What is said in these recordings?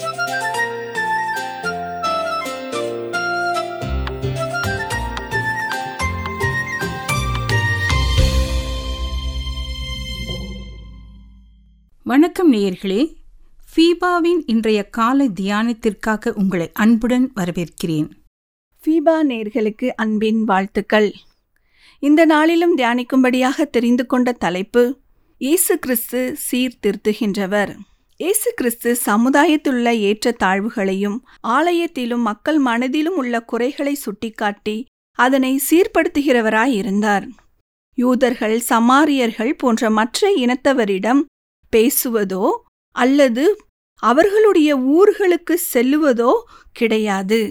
வணக்கம் நேயர்களே ஃபீபாவின் இன்றைய காலை தியானத்திற்காக உங்களை அன்புடன் வரவேற்கிறேன் ஃபீபா நேர்களுக்கு அன்பின் வாழ்த்துக்கள் இந்த நாளிலும் தியானிக்கும்படியாக தெரிந்து கொண்ட தலைப்பு இயேசு கிறிஸ்து சீர்திருத்துகின்றவர் இயேசு கிறிஸ்து சமுதாயத்திலுள்ள ஏற்ற தாழ்வுகளையும் ஆலயத்திலும் மக்கள் மனதிலும் உள்ள குறைகளை சுட்டிக்காட்டி அதனை சீர்படுத்துகிறவராய் இருந்தார் யூதர்கள் சமாரியர்கள் போன்ற மற்ற இனத்தவரிடம் பேசுவதோ அல்லது அவர்களுடைய ஊர்களுக்கு செல்லுவதோ கிடையாது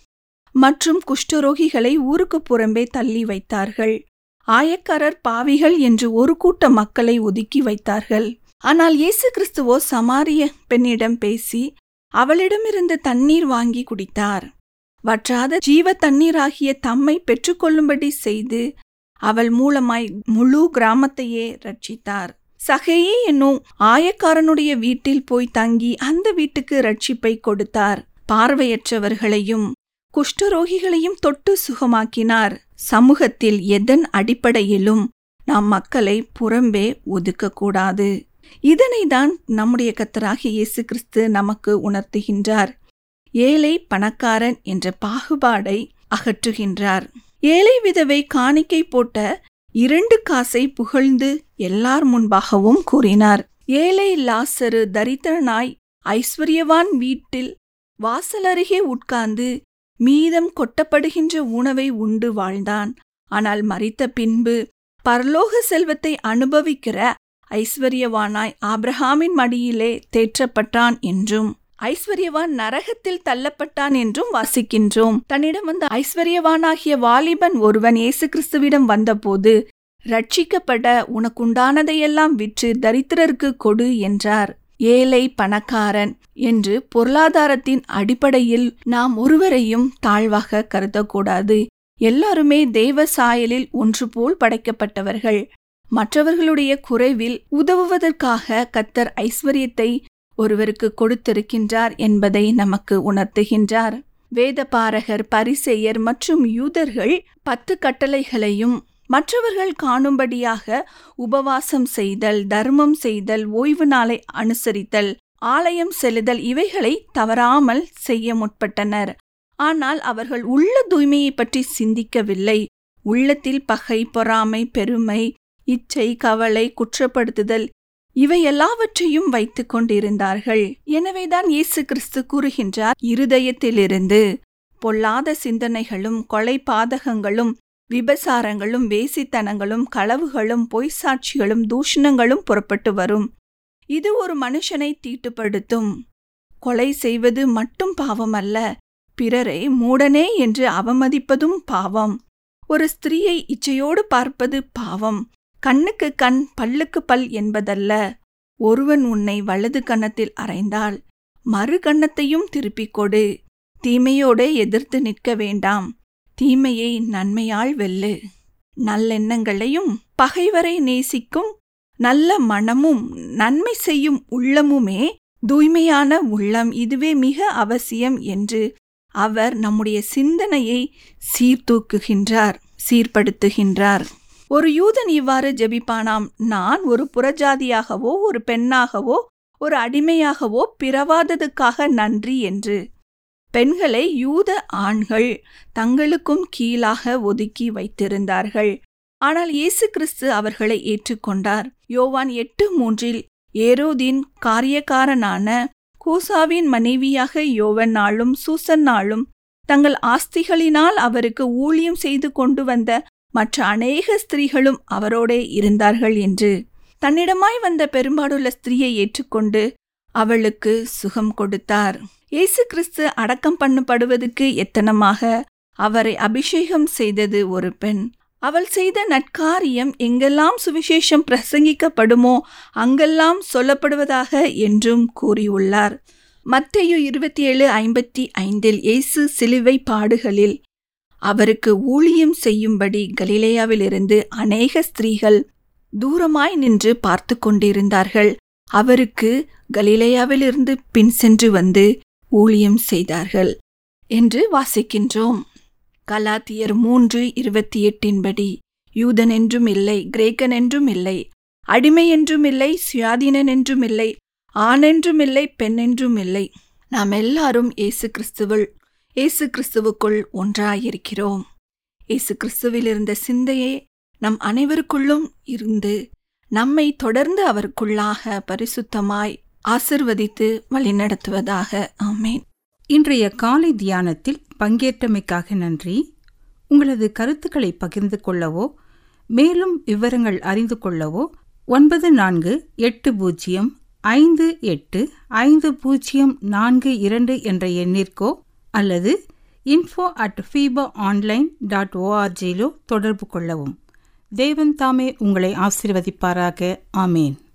மற்றும் குஷ்டரோகிகளை ஊருக்கு புறம்பே தள்ளி வைத்தார்கள் ஆயக்காரர் பாவிகள் என்று ஒரு கூட்ட மக்களை ஒதுக்கி வைத்தார்கள் ஆனால் இயேசு கிறிஸ்துவோ சமாரிய பெண்ணிடம் பேசி அவளிடமிருந்து தண்ணீர் வாங்கி குடித்தார் வற்றாத ஜீவ தண்ணீராகிய தம்மை பெற்றுக்கொள்ளும்படி செய்து அவள் மூலமாய் முழு கிராமத்தையே ரட்சித்தார் சகையே என்னும் ஆயக்காரனுடைய வீட்டில் போய் தங்கி அந்த வீட்டுக்கு ரட்சிப்பை கொடுத்தார் பார்வையற்றவர்களையும் குஷ்டரோகிகளையும் தொட்டு சுகமாக்கினார் சமூகத்தில் எதன் அடிப்படையிலும் நாம் மக்களை புறம்பே ஒதுக்கக்கூடாது இதனைதான் நம்முடைய கத்தராகிய இயேசு கிறிஸ்து நமக்கு உணர்த்துகின்றார் ஏழை பணக்காரன் என்ற பாகுபாடை அகற்றுகின்றார் ஏழை விதவை காணிக்கை போட்ட இரண்டு காசை புகழ்ந்து எல்லார் முன்பாகவும் கூறினார் ஏழை லாசரு தரித்திரனாய் ஐஸ்வர்யவான் வீட்டில் வாசலருகே உட்கார்ந்து மீதம் கொட்டப்படுகின்ற உணவை உண்டு வாழ்ந்தான் ஆனால் மறித்த பின்பு பரலோக செல்வத்தை அனுபவிக்கிற ஐஸ்வர்யவானாய் ஆப்ரஹாமின் மடியிலே தேற்றப்பட்டான் என்றும் ஐஸ்வர்யவான் நரகத்தில் தள்ளப்பட்டான் என்றும் வாசிக்கின்றோம் தன்னிடம் வந்த ஐஸ்வர்யவானாகிய வாலிபன் ஒருவன் இயேசு கிறிஸ்துவிடம் வந்தபோது ரட்சிக்கப்பட உனக்குண்டானதையெல்லாம் விற்று தரித்திரருக்கு கொடு என்றார் ஏழை பணக்காரன் என்று பொருளாதாரத்தின் அடிப்படையில் நாம் ஒருவரையும் தாழ்வாக கருதக்கூடாது எல்லாருமே தேவ சாயலில் ஒன்று போல் படைக்கப்பட்டவர்கள் மற்றவர்களுடைய குறைவில் உதவுவதற்காக கத்தர் ஐஸ்வர்யத்தை ஒருவருக்கு கொடுத்திருக்கின்றார் என்பதை நமக்கு உணர்த்துகின்றார் வேதபாரகர் பரிசெயர் மற்றும் யூதர்கள் பத்து கட்டளைகளையும் மற்றவர்கள் காணும்படியாக உபவாசம் செய்தல் தர்மம் செய்தல் ஓய்வு நாளை அனுசரித்தல் ஆலயம் செல்லுதல் இவைகளை தவறாமல் செய்ய முற்பட்டனர் ஆனால் அவர்கள் உள்ள தூய்மையை பற்றி சிந்திக்கவில்லை உள்ளத்தில் பகை பொறாமை பெருமை இச்சை கவலை குற்றப்படுத்துதல் இவை எல்லாவற்றையும் வைத்துக் கொண்டிருந்தார்கள் எனவேதான் இயேசு கிறிஸ்து கூறுகின்றார் இருதயத்திலிருந்து பொல்லாத சிந்தனைகளும் கொலை பாதகங்களும் விபசாரங்களும் வேசித்தனங்களும் களவுகளும் பொய்சாட்சிகளும் தூஷணங்களும் புறப்பட்டு வரும் இது ஒரு மனுஷனை தீட்டுப்படுத்தும் கொலை செய்வது மட்டும் பாவமல்ல பிறரை மூடனே என்று அவமதிப்பதும் பாவம் ஒரு ஸ்திரீயை இச்சையோடு பார்ப்பது பாவம் கண்ணுக்கு கண் பல்லுக்கு பல் என்பதல்ல ஒருவன் உன்னை வலது கன்னத்தில் அறைந்தால் மறு கன்னத்தையும் திருப்பிக் கொடு தீமையோடு எதிர்த்து நிற்க வேண்டாம் தீமையை நன்மையால் வெல்லு நல்லெண்ணங்களையும் பகைவரை நேசிக்கும் நல்ல மனமும் நன்மை செய்யும் உள்ளமுமே தூய்மையான உள்ளம் இதுவே மிக அவசியம் என்று அவர் நம்முடைய சிந்தனையை சீர்தூக்குகின்றார் சீர்படுத்துகின்றார் ஒரு யூதன் இவ்வாறு ஜெபிப்பானாம் நான் ஒரு புறஜாதியாகவோ ஒரு பெண்ணாகவோ ஒரு அடிமையாகவோ பிறவாததுக்காக நன்றி என்று பெண்களை யூத ஆண்கள் தங்களுக்கும் கீழாக ஒதுக்கி வைத்திருந்தார்கள் ஆனால் இயேசு கிறிஸ்து அவர்களை ஏற்றுக்கொண்டார் யோவான் எட்டு மூன்றில் ஏரோதின் காரியக்காரனான கூசாவின் மனைவியாக யோவன்னாலும் சூசன்னாலும் தங்கள் ஆஸ்திகளினால் அவருக்கு ஊழியம் செய்து கொண்டு வந்த மற்ற அநேக ஸ்திரீகளும் அவரோடே இருந்தார்கள் என்று தன்னிடமாய் வந்த பெரும்பாடுள்ள ஸ்திரீயை ஏற்றுக்கொண்டு அவளுக்கு சுகம் கொடுத்தார் இயேசு கிறிஸ்து அடக்கம் பண்ணப்படுவதற்கு எத்தனமாக அவரை அபிஷேகம் செய்தது ஒரு பெண் அவள் செய்த நட்காரியம் எங்கெல்லாம் சுவிசேஷம் பிரசங்கிக்கப்படுமோ அங்கெல்லாம் சொல்லப்படுவதாக என்றும் கூறியுள்ளார் மத்தையு இருபத்தி ஏழு ஐம்பத்தி ஐந்தில் இயேசு சிலுவை பாடுகளில் அவருக்கு ஊழியம் செய்யும்படி கலிலேயாவிலிருந்து அநேக ஸ்திரீகள் தூரமாய் நின்று பார்த்து கொண்டிருந்தார்கள் அவருக்கு கலிலேயாவிலிருந்து பின் சென்று வந்து ஊழியம் செய்தார்கள் என்று வாசிக்கின்றோம் கலாத்தியர் மூன்று இருபத்தி எட்டின்படி யூதன் என்றும் இல்லை கிரேக்கன் என்றும் இல்லை அடிமை என்றும் இல்லை சுயாதீனன் என்றும் இல்லை ஆணென்றும் இல்லை பெண்ணென்றும் இல்லை நாம் எல்லாரும் இயேசு கிறிஸ்துவில் இயேசு கிறிஸ்துவுக்குள் ஒன்றாயிருக்கிறோம் இயேசு கிறிஸ்துவில் இருந்த சிந்தையே நம் அனைவருக்குள்ளும் இருந்து நம்மை தொடர்ந்து அவருக்குள்ளாக பரிசுத்தமாய் ஆசிர்வதித்து வழிநடத்துவதாக ஆமேன் இன்றைய காலை தியானத்தில் பங்கேற்றமைக்காக நன்றி உங்களது கருத்துக்களை பகிர்ந்து கொள்ளவோ மேலும் விவரங்கள் அறிந்து கொள்ளவோ ஒன்பது நான்கு எட்டு பூஜ்ஜியம் ஐந்து எட்டு ஐந்து பூஜ்ஜியம் நான்கு இரண்டு என்ற எண்ணிற்கோ அல்லது info at FEBA online dot ஓஆர்ஜியிலோ தொடர்பு கொள்ளவும் தேவன் தாமே உங்களை ஆசிர்வதிப்பாராக ஆமேன்